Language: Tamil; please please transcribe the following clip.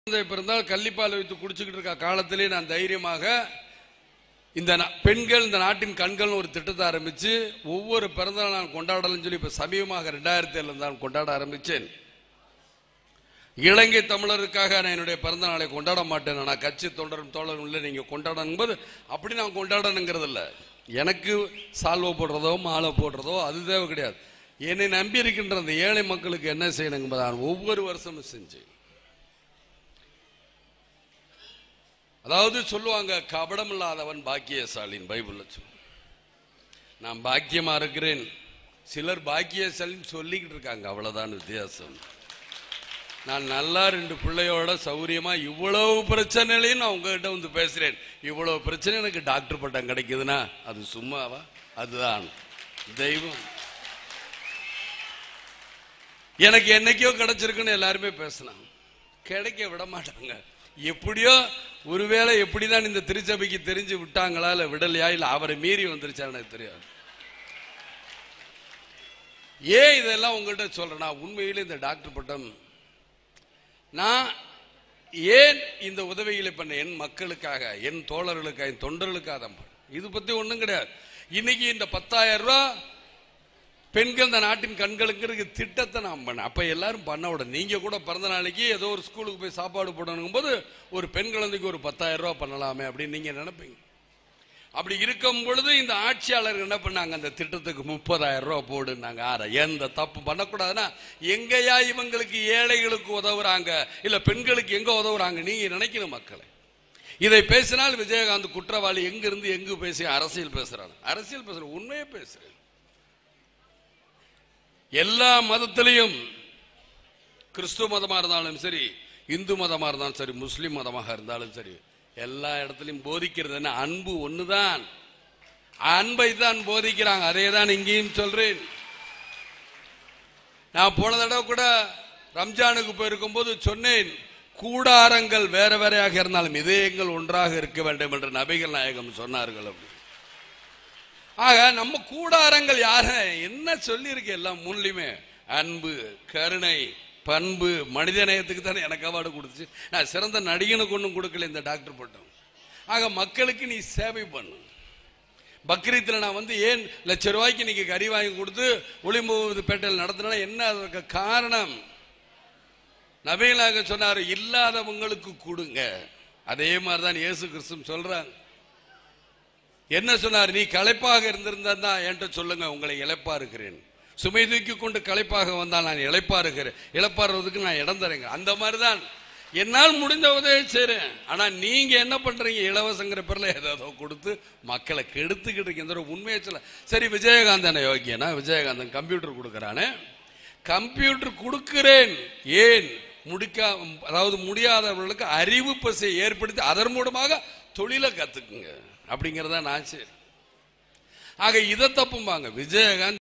குழந்தை பிறந்தால் கள்ளிப்பால் வைத்து குடிச்சுக்கிட்டு இருக்க காலத்திலே நான் தைரியமாக இந்த நா- பெண்கள் இந்த நாட்டின் கண்கள்னு ஒரு திட்டத்தை ஆரம்பிச்சு ஒவ்வொரு பிறந்தநாள் நான் கொண்டாடலன்னு சொல்லி இப்ப சமீபமாக ரெண்டாயிரத்தி ஏழுல தான் கொண்டாட ஆரம்பிச்சேன் இலங்கை தமிழருக்காக நான் என்னுடைய பிறந்த நாளை கொண்டாட மாட்டேன் நான் கட்சி தொண்டரும் தோழரும் இல்லை நீங்க கொண்டாடணும் போது அப்படி நான் கொண்டாடணுங்கிறது இல்ல எனக்கு சால்வை போடுறதோ மாலை போடுறதோ அது தேவை கிடையாது என்னை நம்பி இருக்கின்ற அந்த ஏழை மக்களுக்கு என்ன செய்யணும் என்பதை நான் ஒவ்வொரு வருஷமும் செஞ்சேன் அதாவது சொல்லுவாங்க கபடம் இல்லாதவன் பாக்கியசாலின் பைபிள்ல சொல்லு நான் பாக்கியமா இருக்கிறேன் சிலர் பாக்கியசாலின்னு சொல்லிக்கிட்டு இருக்காங்க அவ்வளவுதான் வித்தியாசம் நான் நல்லா ரெண்டு பிள்ளையோட சௌரியமா இவ்வளவு பிரச்சனையிலையும் நான் உங்ககிட்ட வந்து பேசுறேன் இவ்வளவு பிரச்சனை எனக்கு டாக்டர் பட்டம் கிடைக்குதுன்னா அது சும்மாவா அதுதான் தெய்வம் எனக்கு என்னைக்கோ கிடைச்சிருக்குன்னு எல்லாருமே பேசினாங்க கிடைக்க விட மாட்டாங்க எப்படியோ ஒருவேளை எப்படிதான் இந்த திருச்சபைக்கு தெரிஞ்சு விட்டாங்களா இல்ல விடலையா இல்ல அவரை மீறி வந்துருச்சா எனக்கு தெரியாது ஏன் இதெல்லாம் உங்கள்கிட்ட சொல்றேன்னா உண்மையிலே இந்த டாக்டர் பட்டம் நான் ஏன் இந்த உதவிகளை பண்ண என் மக்களுக்காக என் தோழர்களுக்காக என் தொண்டர்களுக்காக தான் பண்ணேன். இது பத்தி ஒண்ணும் கிடையாது இன்னைக்கு இந்த பத்தாயிரம் ரூபாய் பெண்கள் இந்த நாட்டின் கண்களுக்கு இருக்க திட்டத்தை நான் பண்ணேன் அப்ப எல்லாரும் பண்ண விட நீங்க கூட பிறந்த நாளைக்கு ஏதோ ஒரு ஸ்கூலுக்கு போய் சாப்பாடு போடணும் போது ஒரு பெண் குழந்தைக்கு ஒரு பத்தாயிரம் ரூபாய் பண்ணலாமே அப்படின்னு நீங்க நினைப்பீங்க அப்படி இருக்கும் பொழுது இந்த ஆட்சியாளர்கள் என்ன பண்ணாங்க அந்த திட்டத்துக்கு முப்பதாயிரம் ரூபாய் போடுனாங்க ஆற எந்த தப்பு பண்ணக்கூடாதுன்னா எங்கயா இவங்களுக்கு ஏழைகளுக்கு உதவுறாங்க இல்ல பெண்களுக்கு எங்க உதவுறாங்க நீங்க நினைக்கணும் மக்களை இதை பேசினால் விஜயகாந்த் குற்றவாளி எங்க இருந்து எங்கு பேசி அரசியல் பேசுறாங்க அரசியல் பேசுற உண்மையே பேசுறேன் எல்லா மதத்திலையும் கிறிஸ்துவ மதமா இருந்தாலும் சரி இந்து மதமா இருந்தாலும் சரி முஸ்லிம் மதமாக இருந்தாலும் சரி எல்லா இடத்துலையும் போதிக்கிறது என்ன அன்பு ஒண்ணுதான் அன்பை தான் போதிக்கிறாங்க அதே தான் இங்கேயும் சொல்றேன் நான் போன தடவை கூட ரம்ஜானுக்கு போயிருக்கும் போது சொன்னேன் கூடாரங்கள் வேற வேறையாக இருந்தாலும் இதயங்கள் ஒன்றாக இருக்க வேண்டும் என்று நபிகள் நாயகம் சொன்னார்கள் அப்படி ஆக நம்ம கூடாரங்கள் யார என்ன சொல்லியிருக்கு எல்லாம் மூணுலையுமே அன்பு கருணை பண்பு மனிதநேயத்துக்கு தானே எனக்கு அவார்டு கொடுத்துச்சு நான் சிறந்த நடிகனுக்கு ஒன்றும் கொடுக்கல இந்த டாக்டர் பட்டம் ஆக மக்களுக்கு நீ சேவை பண்ணு பக்ரீத்தில் நான் வந்து ஏன் லட்ச ரூபாய்க்கு நீங்க கறி வாங்கி கொடுத்து ஒளிமுகது பேட்டையில் நடத்தினா என்ன அதற்கு காரணம் நபிகளாக சொன்னார் இல்லாதவங்களுக்கு கொடுங்க அதே மாதிரி தான் இயேசு கிறிஸ்து சொல்றாங்க என்ன சொன்னார் நீ களைப்பாக இருந்திருந்தா என்கிட்ட சொல்லுங்க உங்களை இழைப்பா இருக்கிறேன் சுமை தூக்கி கொண்டு களைப்பாக வந்தால் நான் இழைப்பா இருக்கிறேன் இழப்பாடுறதுக்கு நான் இடம் தரேங்க அந்த மாதிரி தான் என்னால் முடிஞ்ச உதவி செய்றேன் ஆனா நீங்க என்ன பண்றீங்க இலவசங்கிற பேர்ல ஏதோ கொடுத்து மக்களை கெடுத்துக்கிட்டு இருக்கீங்க உண்மையை சொல்ல சரி விஜயகாந்த் என்ன யோக்கியனா விஜயகாந்தன் கம்ப்யூட்டர் கொடுக்கறானே கம்ப்யூட்டர் கொடுக்கிறேன் ஏன் முடிக்கா அதாவது முடியாதவர்களுக்கு அறிவு பசை ஏற்படுத்தி அதன் மூலமாக தொழிலை கத்துக்குங்க அப்படிங்கறத நான் சரி ஆக இதை தப்பும்பாங்க விஜயகாந்த்